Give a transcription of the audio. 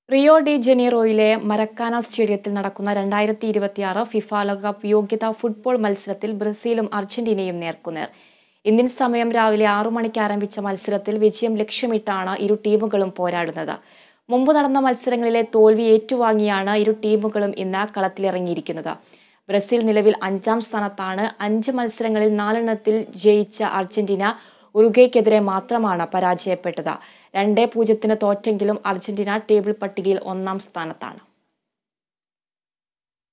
Rio de ജനീറോയിലെ മരക്കാന സ്റ്റേഡിയത്തിൽ നടക്കുന്ന രണ്ടായിരത്തി ഇരുപത്തിയാറ് ഫിഫ ലോകകപ്പ് യോഗ്യതാ ഫുട്ബോൾ മത്സരത്തിൽ ബ്രസീലും അർജന്റീനയും നേർക്കുനേർ ഇന്ത്യൻ സമയം രാവിലെ ആറു മണിക്ക് ആരംഭിച്ച മത്സരത്തിൽ വിജയം ലക്ഷ്യമിട്ടാണ് ഇരു ടീമുകളും പോരാടുന്നത് മുമ്പ് നടന്ന മത്സരങ്ങളിലെ തോൽവി ഏറ്റുവാങ്ങിയാണ് ഇരു ടീമുകളും ഇന്ന് കളത്തിലിറങ്ങിയിരിക്കുന്നത് ബ്രസീൽ നിലവിൽ അഞ്ചാം സ്ഥാനത്താണ് അഞ്ച് മത്സരങ്ങളിൽ നാലെണ്ണത്തിൽ ജയിച്ച അർജന്റീന ഉറുഗയ്ക്കെതിരെ മാത്രമാണ് പരാജയപ്പെട്ടത് രണ്ടേ പൂജ്യത്തിന് തോറ്റെങ്കിലും അർജന്റീന ടേബിൾ പട്ടികയിൽ ഒന്നാം സ്ഥാനത്താണ്